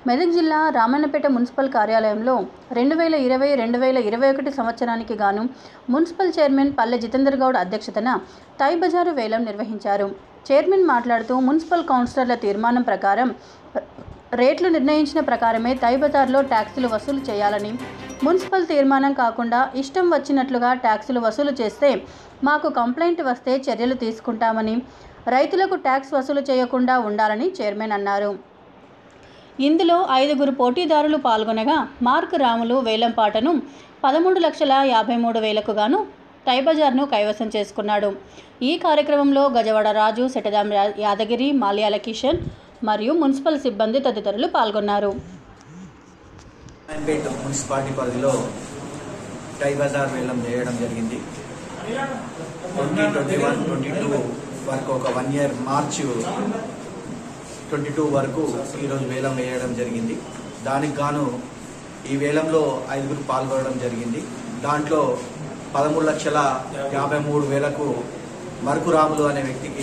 మెదక్ జిల్లా రామన్నపేట మున్సిపల్ కార్యాలయంలో రెండు వేల ఇరవై రెండు వేల ఇరవై ఒకటి సంవత్సరానికి గాను మున్సిపల్ చైర్మన్ పల్లె జితేందర్ గౌడ్ అధ్యక్షతన తై బజారు వేలం నిర్వహించారు చైర్మన్ మాట్లాడుతూ మున్సిపల్ కౌన్సిలర్ల తీర్మానం ప్రకారం రేట్లు నిర్ణయించిన ప్రకారమే తై బజార్లో ట్యాక్సులు వసూలు చేయాలని మున్సిపల్ తీర్మానం కాకుండా ఇష్టం వచ్చినట్లుగా ట్యాక్సులు వసూలు చేస్తే మాకు కంప్లైంట్ వస్తే చర్యలు తీసుకుంటామని రైతులకు ట్యాక్స్ వసూలు చేయకుండా ఉండాలని చైర్మన్ అన్నారు ఇందులో ఐదుగురు పోటీదారులు పాల్గొనగా మార్క్ రాములు వేలంపాటను పదమూడు లక్షల యాభై మూడు వేలకు గాను టైబజార్ను కైవసం చేసుకున్నాడు ఈ కార్యక్రమంలో గజవాడ రాజు సెటదాం యా- యాదగిరి మాల్యాల కిషన్ మరియు మున్సిపల్ సిబ్బంది తదితరులు పాల్గొన్నారు నారాయణపేట మున్సిపాలిటీ పరిధిలో టై బజార్ వేలం చేయడం జరిగింది twenty twenty one twenty two వరకు ఒక one year March twenty two వరకు ఈరోజు వేలం వేయడం జరిగింది దానికి గాను ఈ వేలంలో ఐదుగురు పాల్గొనడం జరిగింది దాంట్లో పదమూడు లక్షల యాభై మూడు వేలకు మరుకు రాములు అనే వ్యక్తికి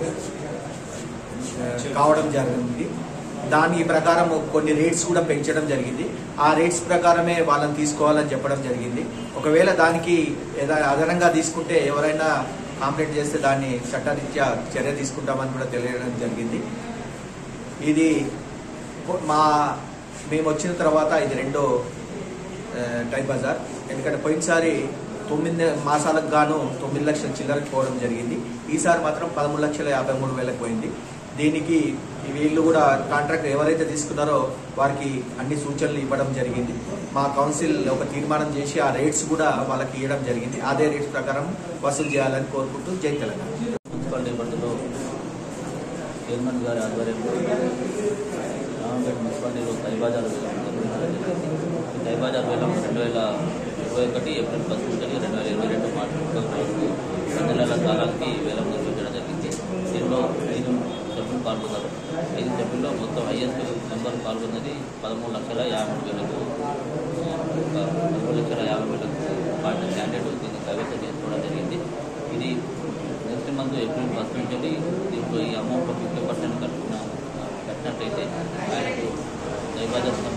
ఆ, కావడం జరిగింది దాని ప్రకారం కొన్ని రేట్స్ కూడా పెంచడం జరిగింది ఆ రేట్స్ ప్రకారమే వాళ్ళని తీసుకోవాలని చెప్పడం జరిగింది ఒకవేళ దానికి ఏదైనా అదనంగా తీసుకుంటే ఎవరైనా కాంప్లైంట్ చేస్తే దాన్ని చట్టరీత్యా చర్య తీసుకుంటామని కూడా తెలియడం జరిగింది ఇది మా మేము వచ్చిన తర్వాత ఇది రెండో ఆ, టై బజార్ ఎందుకంటే పోయినసారి తొమ్మిది మాసాలకు గాను తొమ్మిది లక్షల చిల్లరకు పోవడం జరిగింది ఈసారి మాత్రం పదమూడు లక్షల యాభై మూడు వేలకు పోయింది దీనికి వీళ్ళు కూడా కాంట్రాక్ట్ ఎవరైతే తీసుకున్నారో వారికి అన్ని సూచనలు ఇవ్వడం జరిగింది మా కౌన్సిల్ ఒక తీర్మానం చేసి ఆ రేట్స్ కూడా వాళ్ళకి ఇవ్వడం జరిగింది అదే రేట్స్ ప్రకారం వసూలు చేయాలని కోరుకుంటూ జై తెలంగాణ మున్సిపాలిటీ పరిధిలో చైర్మన్ గారి ఆధ్వర్యంలో రామపేట మున్సిపాలిటీలో తైబాజార్ వేలం నిర్వహించడం జరిగింది ఈ తైబాజార్ వేలం రెండు వేల ఇరవై ఒకటి ఏప్రిల్ ఫస్ట్ నుంచి రెండు వేల ఇరవై రెండు మార్చి ముప్పై ఒకటి వరకు రెండు నెలల కాలానికి ఈ వేలం నిర్వహించడం జరిగింది దీనిలో ఐదు సభ్యులు పాల్గొన్నారు ఐదు సభ్యుల్లో మొత్తం హైయెస్ట్ నెంబర్ పాల్గొన్నది పదమూడు లక్షల యాభై వేలకు ఆ, ఒక పదమూడు లక్షల యాభై వేలకు పార్టీ క్యాండిడేట్ దీన్ని కైవసం చేసుకోవడం జరిగింది ఇది నెక్స్ట్ మంత్ ఏప్రిల్ ఫస్ట్ నుంచి దీంట్లో ఈ అమౌంట్ ఫిఫ్టీ పర్సెంట్ కట్టుకున్న కట్టినట్టయితే ఆయనకు దైవాదర్శనం